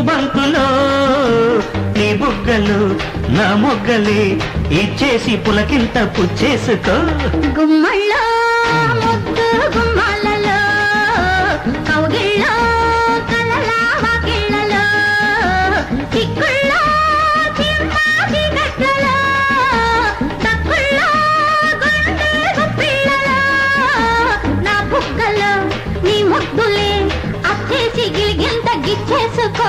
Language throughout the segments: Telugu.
పూబంకులో నీ బుగ్గలు నా మొగ్గలే ఇచ్చేసి పులకింత పుచ్చేసుకో గుమ్మళ్ళో ముద్దు గుమ్మాలలో కౌగిళ్ళో కలల వాకిళ్ళలో చిక్కుళ్ళో చిమ్మాటి గట్లలో తక్కుళ్ళో గుండె గుప్పిళ్ళలో నా బుగ్గలో నీ ముద్దులే అచ్చేసి గిలిగింత గిచ్చేసుకో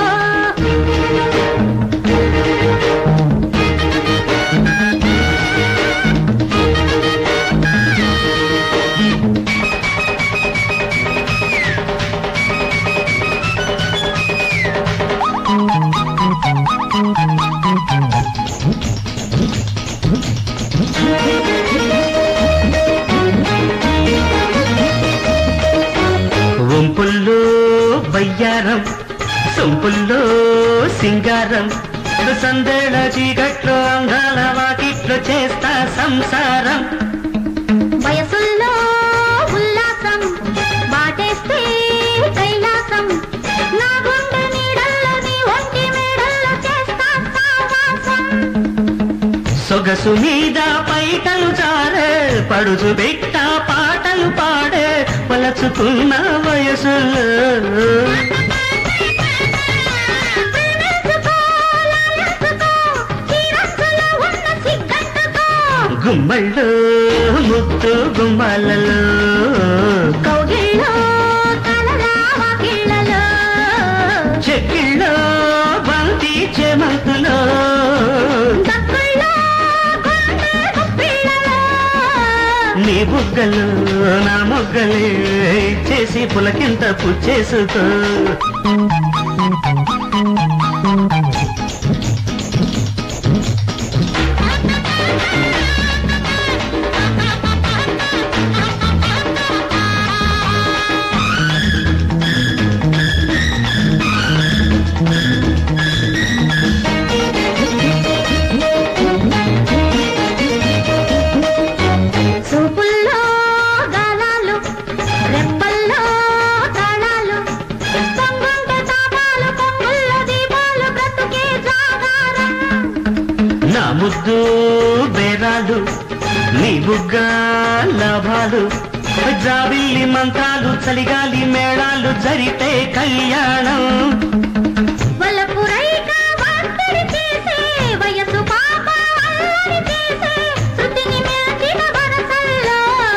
వంపుల్లో బయ్యారం సొంపుల్లో సింగారం సందేళ చీకట్లో అంగాల వాకిట్లో చేస్తా సంసారం వయసుల్లో ఉల్లాసం బాటేస్తే కైలాసం నా గుండె నీడల్లో నీ ఒంటి మేడల్లో చేస్తా సావాసం సొగసు మీద పైటలు చారే పడుచు బిట్ట పాటలు పాడే పలచుకున్న వయసులో ప్రేమించుకో, లాలించుకో, చీరస్సులో ఉన్న సిగ్గంటుకో. గుమ్మళ్ళు ముత్తు గుమ్మలలో కౌగిళ్ళో కలల వాకిళ్ళలో చెక్కిళ్ళో బంతి చెమంతులో దక్కుల్లో గుండె గుప్పిళ్ళలో నీ బుగ్గలు నా మొగ్గలే చేసి పులకింత పుచ్చేసుకో చూపుల్లో గాలాలు రెప్పల్లో తాళాలు పొంగుంటే తాపాలు పొంగుల్లో దీపాలు బ్రతుకే జాగారం నా ముద్దు బేరాలు నీ బుగ్గ లాభాలు జాబిల్లి మంత్రాలు చలిగాలి మేళాలు జరిపే కళ్యాణం వలపు రైక వార్తడి చేసే వయసు పాప అల్లరి చేసే శృతిని మించిన వరసల్లో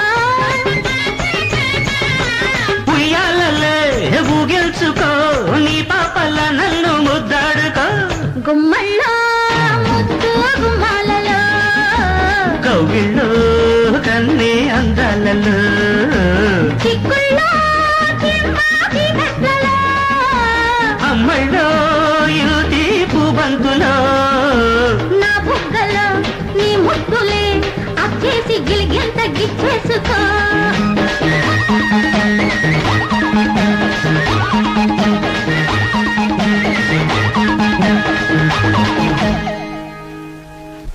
ఉయ్యాలలే ఊగిల్చుకో నీ పాపల నన్ను ముద్దాడుకో గుమ్మల్లో ముద్దు గుమ్మాలలో కౌగిళ్ళు కన్నీ అందాలలో చిక్కుల్లో చిమ్మాటి గట్లలో అమ్మళ్ళో యుతి పూబంతులో నా బుగ్గలో నీ ముద్దులే అచ్చేసి గిలిగింత గిచ్చేసుకో